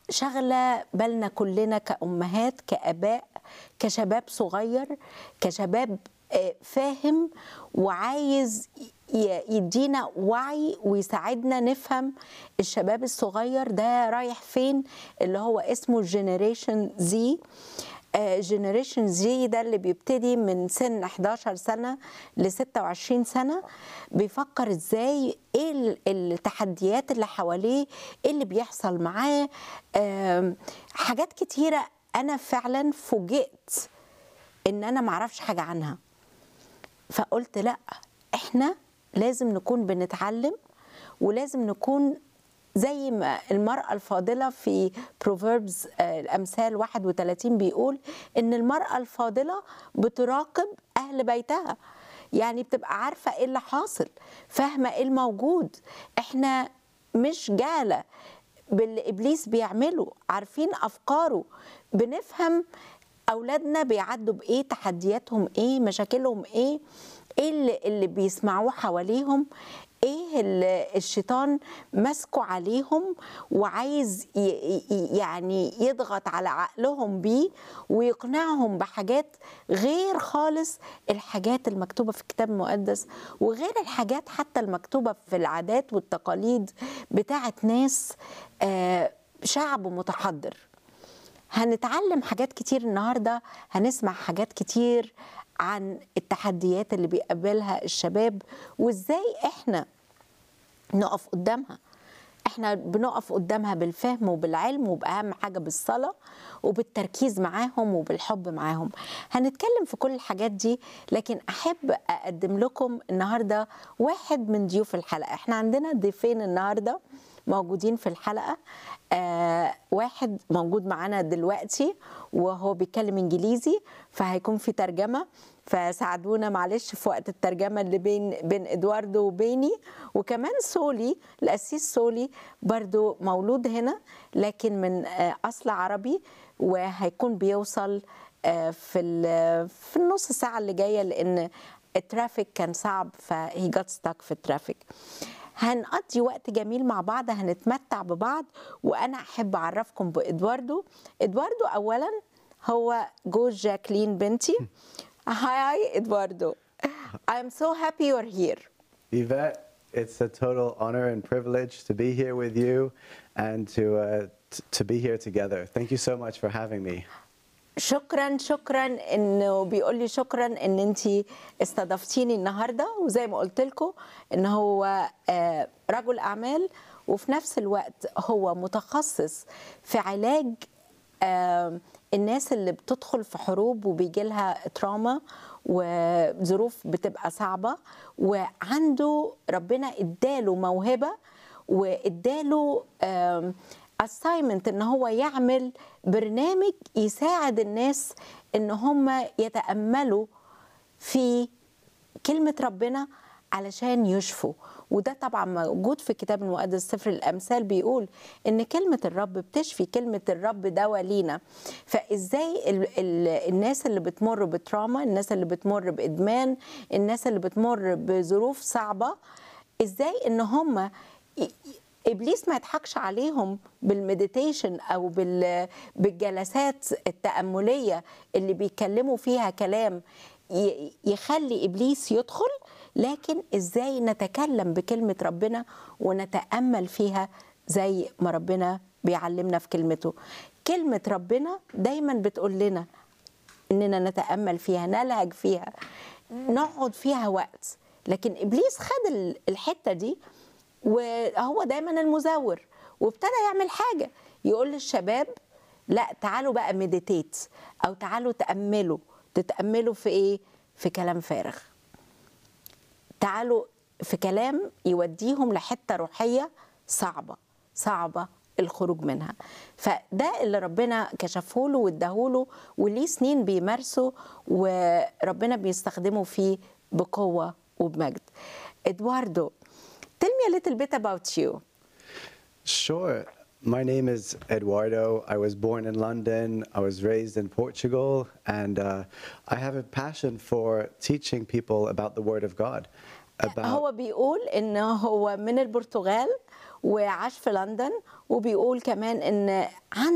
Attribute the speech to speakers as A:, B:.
A: شغله بالنا كلنا كامهات كاباء كشباب صغير كشباب آه، فاهم وعايز ي- يدينا وعي ويساعدنا نفهم الشباب الصغير ده رايح فين اللي هو اسمه جينيريشن زي جينيريشن زي ده اللي بيبتدي من سن 11 سنة ل 26 سنة بيفكر ازاي ايه ال- التحديات اللي حواليه ايه اللي بيحصل معاه آم، حاجات كتيرة انا فعلا فوجئت ان انا معرفش حاجة عنها فقلت لا احنا لازم نكون بنتعلم ولازم نكون زي ما المرأة الفاضلة في بروفيربز الأمثال 31 بيقول إن المرأة الفاضلة بتراقب أهل بيتها يعني بتبقى عارفة إيه اللي حاصل فاهمة إيه الموجود إحنا مش جهلة باللي إبليس بيعمله عارفين أفكاره بنفهم اولادنا بيعدوا بايه تحدياتهم ايه مشاكلهم ايه ايه اللي, اللي بيسمعوه حواليهم ايه اللي الشيطان ماسكه عليهم وعايز ي- ي- يعني يضغط على عقلهم بيه ويقنعهم بحاجات غير خالص الحاجات المكتوبه في الكتاب المقدس وغير الحاجات حتى المكتوبه في العادات والتقاليد بتاعت ناس آه، شعب متحضر هنتعلم حاجات كتير النهارده هنسمع حاجات كتير عن التحديات اللي بيقابلها الشباب وازاي احنا نقف قدامها احنا بنقف قدامها بالفهم وبالعلم وبأهم حاجة بالصلاة وبالتركيز معاهم وبالحب معاهم هنتكلم في كل الحاجات دي لكن أحب أقدم لكم النهاردة واحد من ضيوف الحلقة احنا عندنا ضيفين النهاردة موجودين في الحلقة آه واحد موجود معانا دلوقتي وهو بيتكلم انجليزي فهيكون في ترجمة فساعدونا معلش في وقت الترجمة اللي بين بين ادواردو وبيني وكمان سولي القسيس سولي برضو مولود هنا لكن من آه اصل عربي وهيكون بيوصل آه في ال- في النص ساعة اللي جاية لان الترافيك كان صعب فهي جات ستاك في الترافيك هنقضي وقت جميل مع بعض هنتمتع ببعض وانا احب اعرفكم بادواردو ادواردو اولا هو جوز جاكلين بنتي هاي ادواردو I'm so happy you're here
B: Yvette, it's a total honor and privilege to be here with you and to, uh, t- to be here together. Thank you so much for having me.
A: شكرا شكرا انه بيقول لي شكرا ان انت استضفتيني النهارده وزي ما قلت لكم ان هو آه، رجل اعمال وفي نفس الوقت هو متخصص في علاج آه، الناس اللي بتدخل في حروب وبيجي لها تراما وظروف بتبقى صعبه وعنده ربنا اداله موهبه واداله آم، assignment ان هو يعمل برنامج يساعد الناس ان هم يتاملوا في كلمه ربنا علشان يشفوا وده طبعا موجود في الكتاب المقدس سفر الامثال بيقول ان كلمه الرب بتشفي كلمه الرب دواء لينا فازاي ال ال الناس اللي بتمر بتراما الناس اللي بتمر بادمان الناس اللي بتمر بظروف صعبه ازاي ان هم ابليس ما يضحكش عليهم بالمديتيشن او بال بالجلسات التامليه اللي بيتكلموا فيها كلام ي- يخلي ابليس يدخل لكن ازاي نتكلم بكلمه ربنا ونتامل فيها زي ما ربنا بيعلمنا في كلمته كلمه ربنا دايما بتقول لنا اننا نتامل فيها نلهج فيها نقعد فيها وقت لكن ابليس خد ال- الحته دي وهو دايما المزور وابتدى يعمل حاجه يقول للشباب لا تعالوا بقى مديتيت او تعالوا تاملوا تتاملوا في ايه في كلام فارغ تعالوا في كلام يوديهم لحته روحيه صعبه صعبه الخروج منها فده اللي ربنا كشفه له واداه له وليه سنين بيمارسه وربنا بيستخدمه فيه بقوه وبمجد ادواردو tell me a little bit about you
B: Sure. My name is Eduardo. I was born in London. I was raised in Portugal. And uh, I have a passion for teaching people about the Word of God. About
A: هو بيقول ان هو من البرتغال وعاش في لندن وبيقول كمان ان